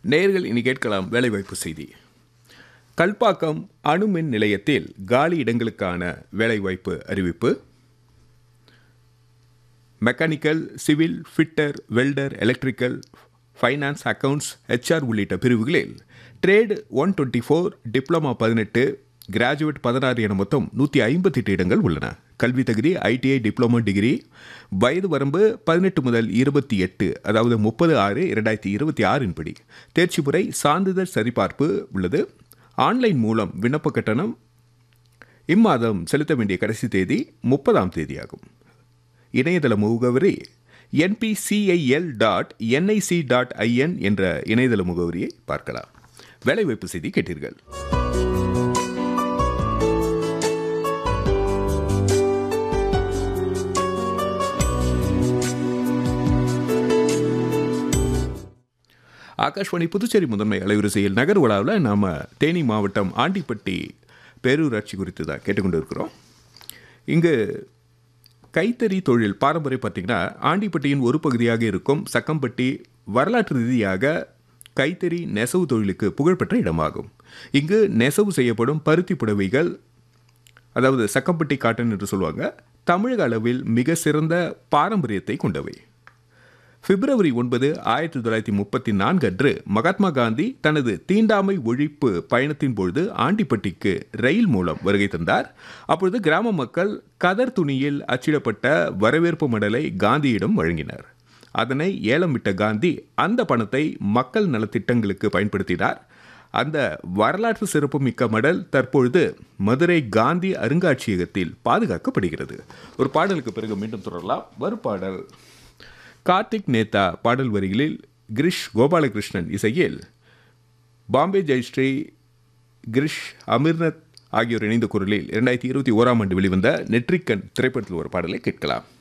நேர்கள் இனி கேட்கலாம் வேலைவாய்ப்பு செய்தி கல்பாக்கம் அணுமின் நிலையத்தில் காலி இடங்களுக்கான வேலைவாய்ப்பு அறிவிப்பு mechanical civil fitter welder electrical finance accounts HR உள்ளிட்ட பிரிவுகளில் trade one twenty four diploma பதினெட்டு கிராஜுவேட் பதினாறு என மொத்தம் நூற்றி ஐம்பத்தெட்டு இடங்கள் உள்ளன கல்வி தகுதி ஐடிஐ டிப்ளமோ டிகிரி வயது வரம்பு பதினெட்டு முதல் இருபத்தி எட்டு அதாவது முப்பது ஆறு இரண்டாயிரத்தி இருபத்தி ஆறின் படி தேர்ச்சி முறை சான்றிதழ் சரிபார்ப்பு உள்ளது ஆன்லைன் மூலம் விண்ணப்ப கட்டணம் இம்மாதம் செலுத்த வேண்டிய கடைசி தேதி முப்பதாம் தேதியாகும் இணையதள முகவரி NPCIL dot NIC dot IN என்ற இணையதள முகவரியை பார்க்கலாம் வேலைவாய்ப்பு செய்தி கேட்டீர்கள் ஆகாஷ்வாணி புதுச்சேரி முதன்மை அலைவரிசையில் நகர் விழாவில் நாம் தேனி மாவட்டம் ஆண்டிப்பட்டி பேரூராட்சி குறித்து தான் கேட்டுக்கொண்டு இருக்கிறோம் இங்கு கைத்தறி தொழில் பாரம்பரியம் பார்த்திங்கன்னா ஆண்டிப்பட்டியின் ஒரு பகுதியாக இருக்கும் சக்கம்பட்டி வரலாற்று ரீதியாக கைத்தறி நெசவு தொழிலுக்கு புகழ்பெற்ற இடமாகும் இங்கு நெசவு செய்யப்படும் பருத்தி புடவைகள் அதாவது சக்கம்பட்டி காட்டன் என்று சொல்லுவாங்க தமிழக அளவில் மிக சிறந்த பாரம்பரியத்தை கொண்டவை பிப்ரவரி ஒன்பது ஆயிரத்தி தொள்ளாயிரத்தி முப்பத்தி நான்கு அன்று மகாத்மா காந்தி தனது தீண்டாமை ஒழிப்பு பயணத்தின் பொழுது ஆண்டிப்பட்டிக்கு ரயில் மூலம் வருகை தந்தார் அப்பொழுது கிராம மக்கள் கதர் துணியில் அச்சிடப்பட்ட வரவேற்பு மடலை காந்தியிடம் வழங்கினர் அதனை ஏலமிட்ட காந்தி அந்த பணத்தை மக்கள் நலத்திட்டங்களுக்கு பயன்படுத்தினார் அந்த வரலாற்று சிறப்புமிக்க மடல் தற்பொழுது மதுரை காந்தி அருங்காட்சியகத்தில் பாதுகாக்கப்படுகிறது ஒரு பாடலுக்கு பிறகு மீண்டும் தொடரலாம் வரும் கார்த்திக் நேதா பாடல் வரிகளில் கிரிஷ் கோபாலகிருஷ்ணன் இசையில் பாம்பே ஜெயஸ்ரீ கிரிஷ் அமிர்னத் ஆகியோர் இணைந்த குரலில் இரண்டாயிரத்தி இருபத்தி ஓராம் ஆண்டு வெளிவந்த நெட்ரிக்கன் திரைப்படத்தில் ஒரு பாடலை கேட்கலாம்